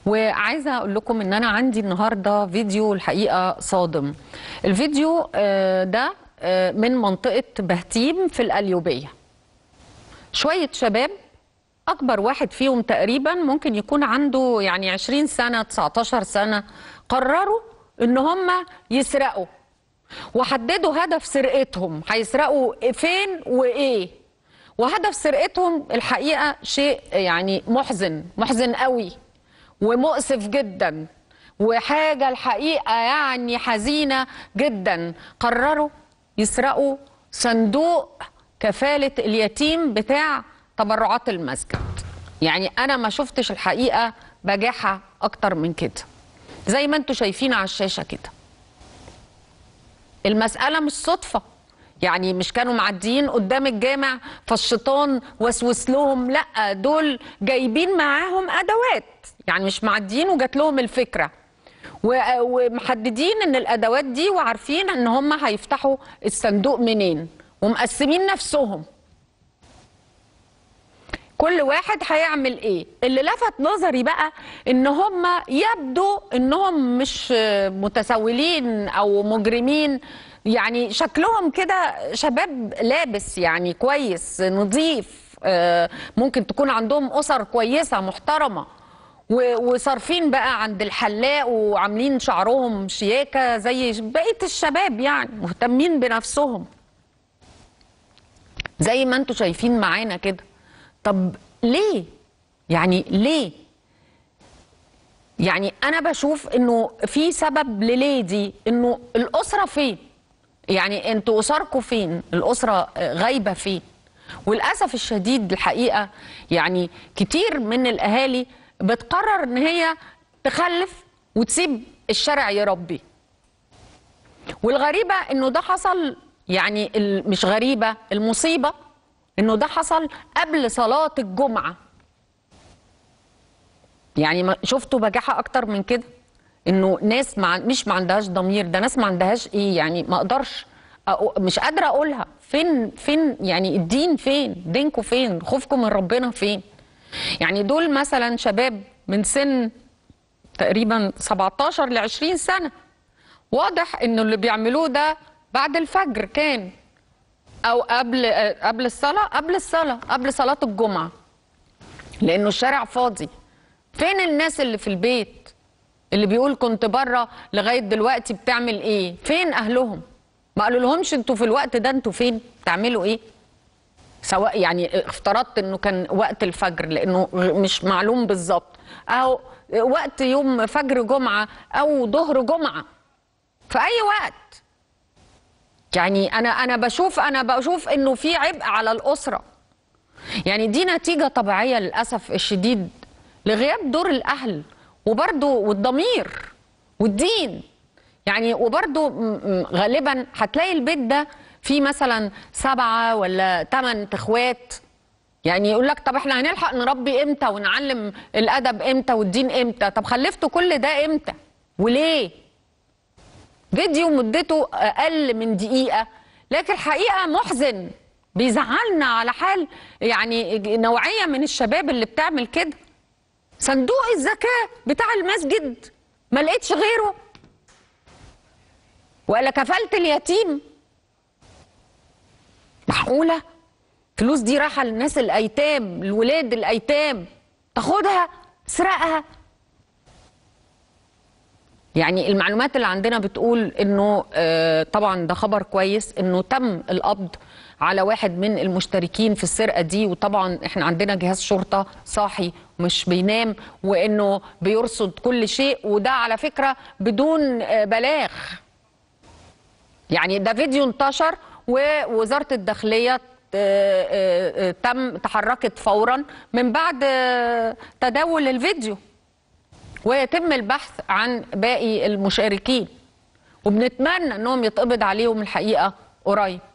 وعايزه اقول لكم ان انا عندي النهارده فيديو الحقيقه صادم الفيديو آه، ده آه، من منطقه بهتيم في القليوبيه شويه شباب اكبر واحد فيهم تقريبا ممكن يكون عنده يعني 20 سنه 19 سنه قرروا ان هم يسرقوا وحددوا هدف سرقتهم هيسرقوا فين وايه وهدف سرقتهم الحقيقه شيء يعني محزن محزن قوي ومؤسف جدا وحاجه الحقيقه يعني حزينه جدا قرروا يسرقوا صندوق كفاله اليتيم بتاع تبرعات المسجد يعني انا ما شفتش الحقيقه بجاحه اكتر من كده زي ما انتم شايفين على الشاشه كده المساله مش صدفه يعني مش كانوا معديين قدام الجامع فالشيطان وسوس لهم لا دول جايبين معاهم ادوات يعني مش معديين وجات لهم الفكره و- ومحددين ان الادوات دي وعارفين ان هم هيفتحوا الصندوق منين ومقسمين نفسهم كل واحد هيعمل ايه اللي لفت نظري بقى ان هم يبدو انهم مش متسولين او مجرمين يعني شكلهم كده شباب لابس يعني كويس نظيف آه، ممكن تكون عندهم اسر كويسه محترمه و- وصارفين بقى عند الحلاق وعاملين شعرهم شياكه زي بقيه الشباب يعني مهتمين بنفسهم زي ما انتم شايفين معانا كده طب ليه يعني ليه يعني انا بشوف انه في سبب لليه دي انه الاسره فين يعني انتوا اسركم فين الاسره آه، غايبه فين وللاسف الشديد الحقيقه يعني كتير من الاهالي بتقرر ان هي تخلف وتسيب الشارع يربي والغريبه انه ده حصل يعني ال- مش غريبه المصيبه انه ده حصل قبل صلاه الجمعه يعني ما شفتوا بجاحه اكتر من كده انه ناس مع مش ما عندهاش ضمير ده ناس ما عندهاش ايه يعني ما اقدرش أقو- مش قادره اقولها فين فين يعني الدين فين دينكم فين خوفكم من ربنا فين يعني دول مثلا شباب من سن تقريبا 17 ل 20 سنه واضح انه اللي بيعملوه ده بعد الفجر كان او قبل آه، قبل الصلاه قبل الصلاه قبل صلاه الجمعه لانه الشارع فاضي فين الناس اللي في البيت اللي بيقول كنت بره لغايه دلوقتي بتعمل ايه فين اهلهم ما قالوا لهمش انتوا في الوقت ده انتوا فين بتعملوا ايه سواء يعني افترضت انه كان وقت الفجر لانه غ- مش معلوم بالظبط اهو وقت يوم فجر جمعه او ظهر جمعه في اي وقت يعني انا انا بشوف انا بشوف انه في عبء على الاسره يعني دي نتيجه طبيعيه للاسف الشديد لغياب دور الاهل وبرضه والضمير والدين يعني وبرضه م- م- غالبا هتلاقي البيت ده فيه مثلا سبعه ولا ثمان اخوات يعني يقول لك طب احنا هنلحق نربي امتى ونعلم الادب امتى والدين امتى طب خلفتوا كل ده امتى وليه فيديو مدته اقل من دقيقه لكن الحقيقه محزن بيزعلنا على حال يعني نوعيه من الشباب اللي بتعمل كده صندوق الزكاه بتاع المسجد ما لقيتش غيره ولا كفاله اليتيم معقوله فلوس دي رايحه للناس الايتام الولاد الايتام تاخدها تسرقها يعني المعلومات اللي عندنا بتقول انه آه، طبعا ده خبر كويس انه تم القبض على واحد من المشتركين في السرقه دي وطبعا احنا عندنا جهاز شرطه صاحي مش بينام وانه بيرصد كل شيء وده على فكره بدون آه، بلاغ يعني ده فيديو انتشر ووزاره الداخليه آه، آه، آه، تم تحركت فورا من بعد آه، تداول الفيديو ويتم البحث عن باقي المشاركين وبنتمنى انهم يتقبض عليهم الحقيقه قريب